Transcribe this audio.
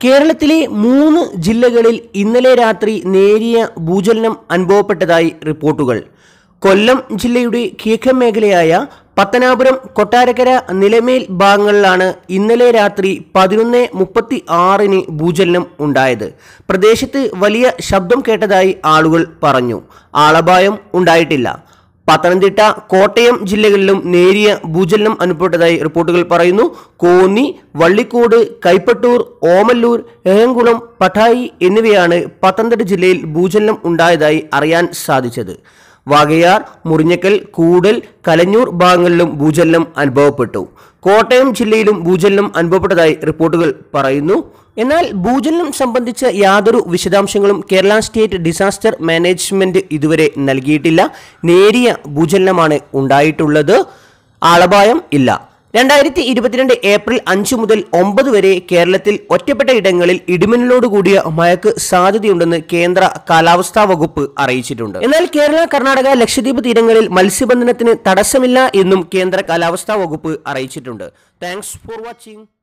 കേരളത്തിലെ മൂന്ന് ജില്ലകളിൽ ഇന്നലെ രാത്രി നേരിയ ഭൂചലനം അനുഭവപ്പെട്ടതായി റിപ്പോർട്ടുകൾ കൊല്ലം ജില്ലയുടെ കിഴക്കൻ മേഖലയായ പത്തനാപുരം കൊട്ടാരക്കര നിലമേൽ ഭാഗങ്ങളിലാണ് ഇന്നലെ രാത്രി പതിനൊന്ന് മുപ്പത്തി ആറിന് ഭൂചലനം ഉണ്ടായത് പ്രദേശത്ത് വലിയ ശബ്ദം കേട്ടതായി ആളുകൾ പറഞ്ഞു ആളപായം ഉണ്ടായിട്ടില്ല പത്തനംതിട്ട കോട്ടയം ജില്ലകളിലും നേരിയ ഭൂചലനം അനുഭവപ്പെട്ടതായി റിപ്പോർട്ടുകൾ പറയുന്നു കോന്നി വള്ളിക്കോട് കൈപ്പട്ടൂർ ഓമല്ലൂർ ഏഴംകുളം പട്ടായി എന്നിവയാണ് പത്തനംതിട്ട ജില്ലയിൽ ഭൂചലനം ഉണ്ടായതായി അറിയാൻ സാധിച്ചത് വാകയാർ മുറിഞ്ഞക്കൽ കൂടൽ കലഞ്ഞൂർ ഭാഗങ്ങളിലും ഭൂചലനം അനുഭവപ്പെട്ടു കോട്ടയം ജില്ലയിലും ഭൂചലനം അനുഭവപ്പെട്ടതായി റിപ്പോർട്ടുകൾ പറയുന്നു എന്നാൽ ഭൂചലനം സംബന്ധിച്ച യാതൊരു വിശദാംശങ്ങളും കേരള സ്റ്റേറ്റ് ഡിസാസ്റ്റർ മാനേജ്മെന്റ് ഇതുവരെ നൽകിയിട്ടില്ല നേരിയ ഭൂചലനമാണ് ഉണ്ടായിട്ടുള്ളത് ആളപായം ഇല്ല രണ്ടായിരത്തി ഇരുപത്തിരണ്ട് ഏപ്രിൽ അഞ്ച് മുതൽ ഒമ്പത് വരെ കേരളത്തിൽ ഒറ്റപ്പെട്ട ഇടങ്ങളിൽ ഇടിമിന്നലോട് കൂടിയ മഴയ്ക്ക് സാധ്യതയുണ്ടെന്ന് കേന്ദ്ര കാലാവസ്ഥാ വകുപ്പ് അറിയിച്ചിട്ടുണ്ട് എന്നാൽ കേരള കർണാടക ലക്ഷദ്വീപ് തീരങ്ങളിൽ മത്സ്യബന്ധനത്തിന് തടസ്സമില്ല എന്നും കേന്ദ്ര കാലാവസ്ഥാ വകുപ്പ് അറിയിച്ചിട്ടുണ്ട് താങ്ക്സ് ഫോർ വാച്ചിങ്